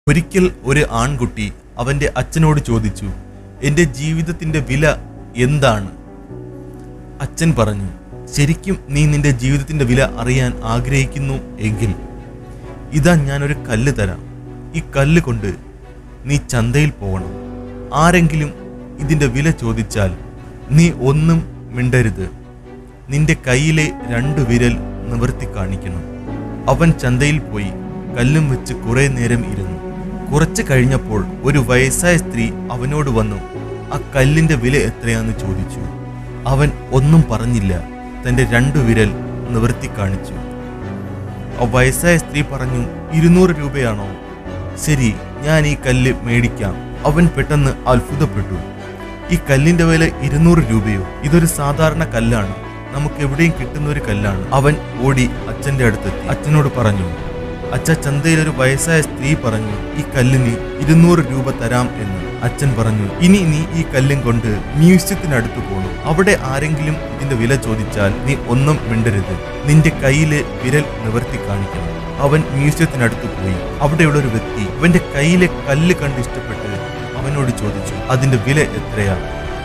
ഒരിക്കൽ ഒരു ആൺകുട്ടി അവന്റെ അച്ഛനോട് ചോദിച്ചു എന്റെ ജീവിതത്തിന്റെ വില എന്താണ് അച്ഛൻ പറഞ്ഞു ശരിക്കും നീ നിന്റെ ജീവിതത്തിന്റെ വില അറിയാൻ ആഗ്രഹിക്കുന്നു എങ്കിൽ ഇതാ ഞാനൊരു കല്ല് തരാം ഈ കല്ല് കൊണ്ട് നീ ചന്തയിൽ പോകണം ആരെങ്കിലും ഇതിന്റെ വില ചോദിച്ചാൽ നീ ഒന്നും മിണ്ടരുത് നിന്റെ കയ്യിലെ രണ്ടു വിരൽ നിവർത്തി കാണിക്കണം അവൻ ചന്തയിൽ പോയി കല്ലും വെച്ച് കുറെ നേരം ഇരുന്നു കുറച്ച് കഴിഞ്ഞപ്പോൾ ഒരു വയസ്സായ സ്ത്രീ അവനോട് വന്നു ആ കല്ലിന്റെ വില എത്രയാന്ന് ചോദിച്ചു അവൻ ഒന്നും പറഞ്ഞില്ല തന്റെ രണ്ടു വിരൽ നിവർത്തി കാണിച്ചു ആ വയസ്സായ സ്ത്രീ പറഞ്ഞു ഇരുന്നൂറ് രൂപയാണോ ശരി ഞാൻ ഈ കല്ല് മേടിക്കാം അവൻ പെട്ടെന്ന് അത്ഭുതപ്പെട്ടു ഈ കല്ലിന്റെ വില ഇരുന്നൂറ് രൂപയോ ഇതൊരു സാധാരണ കല്ലാണ് നമുക്ക് എവിടെയും കിട്ടുന്ന ഒരു കല്ലാണ് അവൻ ഓടി അച്ഛന്റെ അടുത്തെത്തി അച്ഛനോട് പറഞ്ഞു അച്ഛ ചന്തയിൽ ഒരു വയസ്സായ സ്ത്രീ പറഞ്ഞു ഈ കല്ലിന് ഇരുന്നൂറ് രൂപ തരാം എന്ന് അച്ഛൻ പറഞ്ഞു ഇനി നീ ഈ കല്ലും കൊണ്ട് മ്യൂസിയത്തിനടുത്ത് പോകണം അവിടെ ആരെങ്കിലും ഇതിന്റെ വില ചോദിച്ചാൽ നീ ഒന്നും മിണ്ടരുത് നിന്റെ കയ്യിലെ വിരൽ നിവർത്തി കാണിക്കണം അവൻ മ്യൂസിയത്തിനടുത്ത് പോയി അവിടെയുള്ള ഒരു വ്യക്തി അവന്റെ കയ്യിലെ കല്ല് കണ്ട് ഇഷ്ടപ്പെട്ട് അവനോട് ചോദിച്ചു അതിന്റെ വില എത്രയാ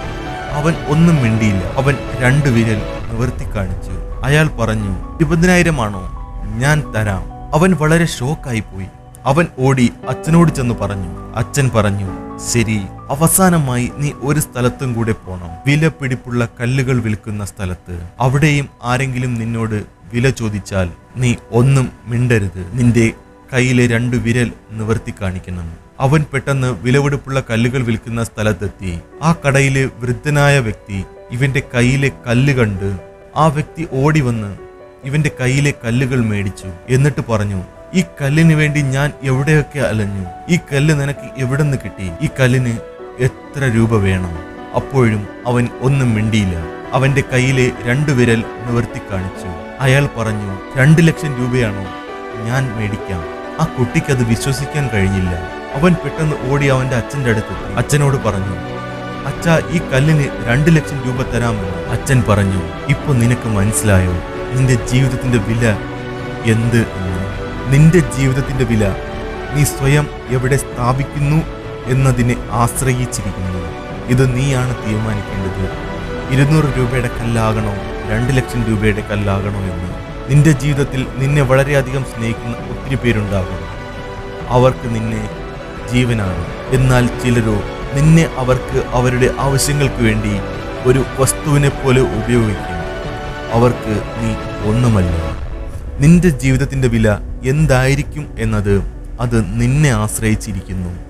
അവൻ ഒന്നും മിണ്ടിയില്ല അവൻ രണ്ടു വിരൽ നിവർത്തി കാണിച്ചു അയാൾ പറഞ്ഞു ഇരുപതിനായിരമാണോ ഞാൻ തരാം അവൻ വളരെ ഷോക്കായി പോയി അവൻ ഓടി അച്ഛനോട് ചെന്ന് പറഞ്ഞു അച്ഛൻ പറഞ്ഞു ശരി അവസാനമായി നീ ഒരു സ്ഥലത്തും കൂടെ പോണം വില പിടിപ്പുള്ള കല്ലുകൾ വിൽക്കുന്ന സ്ഥലത്ത് അവിടെയും ആരെങ്കിലും നിന്നോട് വില ചോദിച്ചാൽ നീ ഒന്നും മിണ്ടരുത് നിന്റെ കയ്യിലെ രണ്ടു വിരൽ നിവർത്തി കാണിക്കണം അവൻ പെട്ടെന്ന് വിലപിടിപ്പുള്ള കല്ലുകൾ വിൽക്കുന്ന സ്ഥലത്തെത്തി ആ കടയിലെ വൃദ്ധനായ വ്യക്തി ഇവന്റെ കയ്യിലെ കല്ല് കണ്ട് ആ വ്യക്തി ഓടി വന്ന് ഇവന്റെ കയ്യിലെ കല്ലുകൾ മേടിച്ചു എന്നിട്ട് പറഞ്ഞു ഈ കല്ലിന് വേണ്ടി ഞാൻ എവിടെയൊക്കെ അലഞ്ഞു ഈ കല്ല് നിനക്ക് എവിടെ നിന്ന് കിട്ടി ഈ കല്ലിന് എത്ര രൂപ വേണം അപ്പോഴും അവൻ ഒന്നും മിണ്ടിയില്ല അവന്റെ കയ്യിലെ രണ്ടു വിരൽ നിവർത്തി കാണിച്ചു അയാൾ പറഞ്ഞു രണ്ട് ലക്ഷം രൂപയാണോ ഞാൻ മേടിക്കാം ആ കുട്ടിക്ക് അത് വിശ്വസിക്കാൻ കഴിഞ്ഞില്ല അവൻ പെട്ടെന്ന് ഓടി അവന്റെ അച്ഛന്റെ അടുത്ത് അച്ഛനോട് പറഞ്ഞു അച്ഛ ഈ കല്ലിന് രണ്ട് ലക്ഷം രൂപ തരാമെന്ന് അച്ഛൻ പറഞ്ഞു ഇപ്പൊ നിനക്ക് മനസ്സിലായോ നിന്റെ ജീവിതത്തിന്റെ വില എന്ത് എന്ന് നിന്റെ ജീവിതത്തിന്റെ വില നീ സ്വയം എവിടെ സ്ഥാപിക്കുന്നു എന്നതിനെ ആശ്രയിച്ചിരിക്കുന്നു ഇത് നീയാണ് തീരുമാനിക്കേണ്ടത് ഇരുന്നൂറ് രൂപയുടെ കല്ലാകണോ രണ്ട് ലക്ഷം രൂപയുടെ കല്ലാകണോ എന്ന് നിന്റെ ജീവിതത്തിൽ നിന്നെ വളരെയധികം സ്നേഹിക്കുന്ന ഒത്തിരി പേരുണ്ടാകും അവർക്ക് നിന്നെ ജീവനാണ് എന്നാൽ ചിലരോ നിന്നെ അവർക്ക് അവരുടെ ആവശ്യങ്ങൾക്ക് വേണ്ടി ഒരു വസ്തുവിനെ പോലെ ഉപയോഗിക്കും അവർക്ക് നീ ഒന്നുമല്ല നിന്റെ ജീവിതത്തിന്റെ വില എന്തായിരിക്കും എന്നത് അത് നിന്നെ ആശ്രയിച്ചിരിക്കുന്നു